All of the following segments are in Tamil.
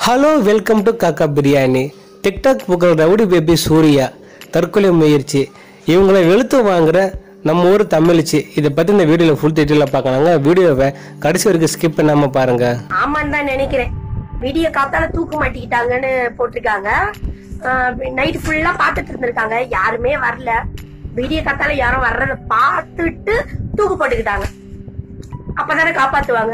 Hello welcome to Kakka Biriyani TikTok புகழ் ரவுடி பேபி சூர்யா தற்கொலை முயற்சி இவங்களை வெளுத்து வாங்குற நம்ம ஊர் தமிழிச்சு இதை பற்றி இந்த வீடியோவில் ஃபுல் டீட்டெயிலாக பார்க்கலாங்க வீடியோவை கடைசி வரைக்கும் ஸ்கிப் பண்ணாமல் பாருங்கள் ஆமான்னு தான் நினைக்கிறேன் விடிய காத்தால தூக்கு மாட்டிக்கிட்டாங்கன்னு போட்டிருக்காங்க நைட் ஃபுல்லா பாத்துட்டு இருந்திருக்காங்க யாருமே வரல விடிய காத்தால யாரும் வர்றத பார்த்துட்டு தூக்கு போட்டுக்கிட்டாங்க அப்பதானே காப்பாத்துவாங்க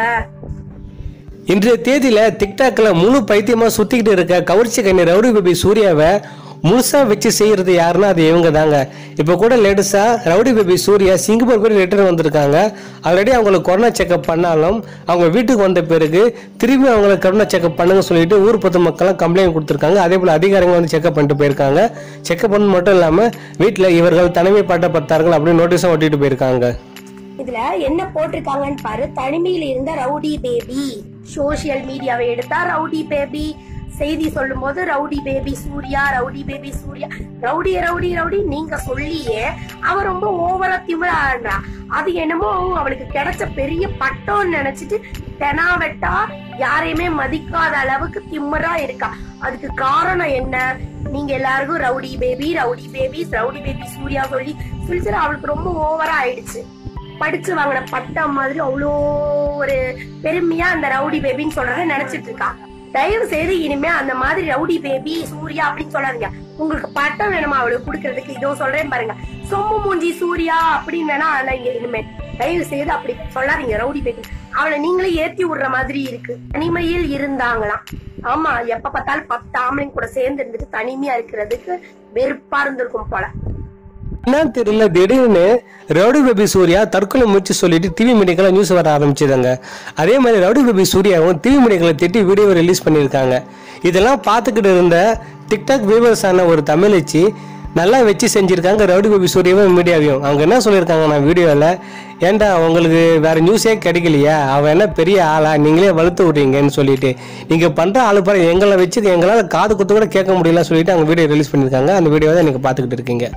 இன்றைய தேதியில் டிக்டாக்ல முழு பைத்தியமாக சுற்றிக்கிட்டு இருக்க கவர்ச்சி கண்ணி ரவுடி பேபி சூர்யாவை முழுசாக வச்சு செய்கிறது யாருன்னா அது இவங்க தாங்க இப்போ கூட லேட்டஸ்டாக ரவுடி பேபி சூர்யா சிங்கப்பூர் கூட ரிட்டர்ன் வந்திருக்காங்க ஆல்ரெடி அவங்களுக்கு கொரோனா செக்அப் பண்ணாலும் அவங்க வீட்டுக்கு வந்த பிறகு திரும்பி அவங்களை கொரோனா செக்அப் பண்ணுங்க சொல்லிட்டு ஊர் பொது மக்கள்லாம் கம்ப்ளைண்ட் கொடுத்துருக்காங்க அதே போல் அதிகாரிகள் வந்து செக்அப் பண்ணிட்டு போயிருக்காங்க செக்அப் பண்ண மட்டும் இல்லாமல் வீட்டில் இவர்கள் தனிமைப்படுத்தப்பட்டார்கள் அப்படின்னு நோட்டீஸும் ஒட்டிட்டு போயிருக்காங்க இதுல என்ன போட்டிருக்காங்கன்னு பாரு தனிமையில இருந்த ரவுடி பேபி சோசியல் மீடியாவை எடுத்தா ரவுடி பேபி செய்தி சொல்லும் போது rowdy baby Surya rowdy baby Surya rowdy rowdy rowdy நீங்க சொல்லியே அவ ரொம்ப ஓவரா திமிராடுறா அது என்னமோ அவளுக்கு கிடைச்ச பெரிய பட்டம்னு நினைச்சிட்டு தெனாவெட்டா யாரையுமே மதிக்காத அளவுக்கு திமிரா இருக்கா அதுக்கு காரணம் என்ன நீங்க எல்லாருக்கும் rowdy baby rowdy baby rowdy baby Surya சொல்லி சொல்லி சொல்லி அவளுக்கு ரொம்ப ஓவரா ஆயிடுச்சு படிச்சு வாங்கின பட்டம் மாதிரி அவ்வளோ ஒரு பெருமையா அந்த ரவுடி பேபின்னு சொல்றத நினைச்சிட்டு இருக்கா தயவு செய்து இனிமே அந்த மாதிரி ரவுடி பேபி சூர்யா அப்படின்னு சொல்லாதீங்க உங்களுக்கு பட்டம் வேணுமா அவளுக்கு கொடுக்கறதுக்கு இதோ சொல்றேன் பாருங்க சொம்பு மூஞ்சி சூர்யா அப்படின்னு வேணா நீங்க இனிமே தயவு செய்து அப்படி சொல்லாதீங்க ரவுடி பேபி அவளை நீங்களே ஏத்தி விடுற மாதிரி இருக்கு தனிமையில் இருந்தாங்களாம் ஆமா எப்ப பார்த்தாலும் பத்து ஆம்பளைங்க கூட சேர்ந்து இருந்துட்டு தனிமையா இருக்கிறதுக்கு வெறுப்பா இருந்திருக்கும் போல என்னன்னு தெரியல திடீர்னு ரவுடி பேபி சூர்யா தற்கொலை முயற்சி சொல்லிட்டு டிவி மீடியாக்களை நியூஸ் வர ஆரம்பிச்சதுங்க அதே மாதிரி ரவுடி பேபி சூர்யாவும் டிவி மீடியாக்களை திட்டி வீடியோ ரிலீஸ் பண்ணியிருக்காங்க இதெல்லாம் பார்த்துக்கிட்டு இருந்த டிக்டாக் வியூவர்ஸ் ஆன ஒரு தமிழச்சி நல்லா வச்சு செஞ்சிருக்காங்க ரவுடி பேபி சூர்யாவும் மீடியாவையும் அவங்க என்ன சொல்லியிருக்காங்க நான் வீடியோவில் ஏன்டா உங்களுக்கு வேற நியூஸே கிடைக்கலையா அவன் என்ன பெரிய ஆளா நீங்களே வலுத்து விட்றீங்கன்னு சொல்லிட்டு நீங்கள் பண்ணுற ஆளு பாரு எங்களை வச்சு எங்களால் காது குத்து கூட கேட்க முடியல சொல்லிட்டு அவங்க வீடியோ ரிலீஸ் பண்ணியிருக்காங்க அந்த வீடியோவை தான் நீங்கள் பார்த்துக்கிட்டு இருக்கீங்க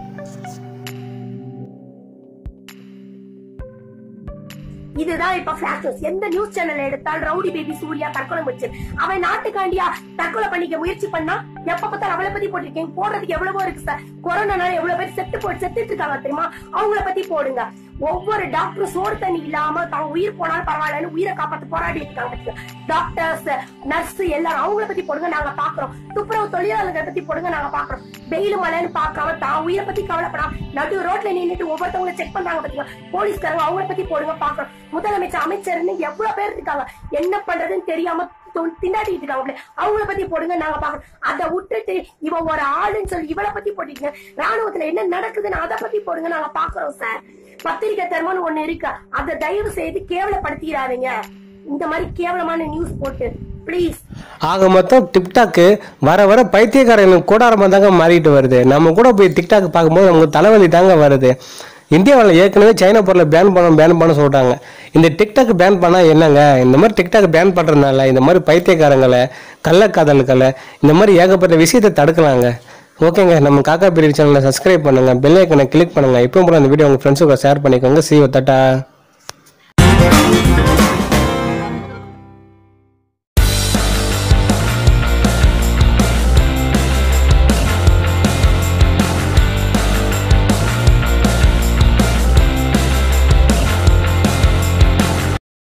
இதுதான் இப்ப flash news. எந்த நியூஸ் சேனல் எடுத்தால் ரவுடி பேபி சூர்யா தற்கொலை முயற்சி அவன் நாட்டுக்காண்டியா தற்கொலை பண்ணிக்க முயற்சி பண்ணா எப்ப பார்த்தாலும் அவளை பத்தி போட்டிருக்கீங்க போடுறதுக்கு எவ்வளவோ இருக்கு சார் கொரோனானால எவ்வளவு பேர் செத்து போட்டு செத்துட்டு இருக்காங்க தெரியுமா அவங்கள பத்தி போடுங்க ஒவ்வொரு டாக்டரும் சோறு தண்ணி இல்லாம தான் உயிர் போனாலும் பரவாயில்லன்னு உயிரை காப்பாத்து போராடி இருக்காங்க டாக்டர்ஸ் நர்ஸ் எல்லாரும் அவங்கள பத்தி போடுங்க நாங்க பாக்குறோம் துப்புரவு தொழிலாளர்களை பத்தி போடுங்க நாங்க பாக்குறோம் வெயில் மழைன்னு பாக்காம தான் உயிரை பத்தி கவலைப்படாம நடு ரோட்ல நின்னுட்டு ஒவ்வொருத்தவங்க செக் பண்றாங்க பாத்தீங்களா போலீஸ்காரங்க அவங்கள பத்தி போடுங்க பாக்குறோம் முதலமைச்சர் அமைச்சர்னு எவ்வளவு பேர் இருக்காங்க என்ன பண்றதுன்னு தெரியாம தொ- திண்டாடிட்டு இருக்காங்க அவங்கள பத்தி போடுங்க நாங்க பாக்குறோம் அதை விட்டுட்டு இவன் ஒரு ஆளுன்னு சொல்லி இவளை பத்தி போட்டீங்க ராணுவத்துல என்ன நடக்குதுன்னு அதை பத்தி போடுங்க நாங்க பாக்குறோம் சார் பத்திரிக்கை தர்மம்னு ஒண்ணு இருக்கு அதை தயவு செய்து கேவலப்படுத்திடாதீங்க இந்த மாதிரி கேவலமான நியூஸ் போட்டு ப்ளீஸ் ஆக மொத்தம் டிக்டாக்கு வர வர பைத்தியக்காரங்களுக்கு கூடாரமாக தாங்க மாறிட்டு வருது நம்ம கூட போய் டிக்டாக் பார்க்கும்போது நமக்கு தலைவலி தாங்க வருது இந்தியாவில் ஏற்கனவே சைனா பொருளை பேன் பண்ண பேன் பண்ண சொல்லிட்டாங்க இந்த டிக்டாக் பேன் பண்ணால் என்னங்க இந்த மாதிரி டிக்டாக் பேன் பண்ணுறதுனால இந்த மாதிரி பைத்தியக்காரங்களை கள்ளக்காதல்களை இந்த மாதிரி ஏகப்பட்ட விஷயத்தை தடுக்கலாங்க ஓகேங்க நம்ம காக்கா பிரிவு சேனலை சப்ஸ்கிரைப் பண்ணுங்கள் பெல் ஐக்கனை கிளிக் பண்ணுங்கள் இப்போ கூட அந்த வீடியோ உங்கள் ஃப்ரெண்ட்ஸுக்கு ஷேர் பண்ணிக்கோங்க சீவ தட்டா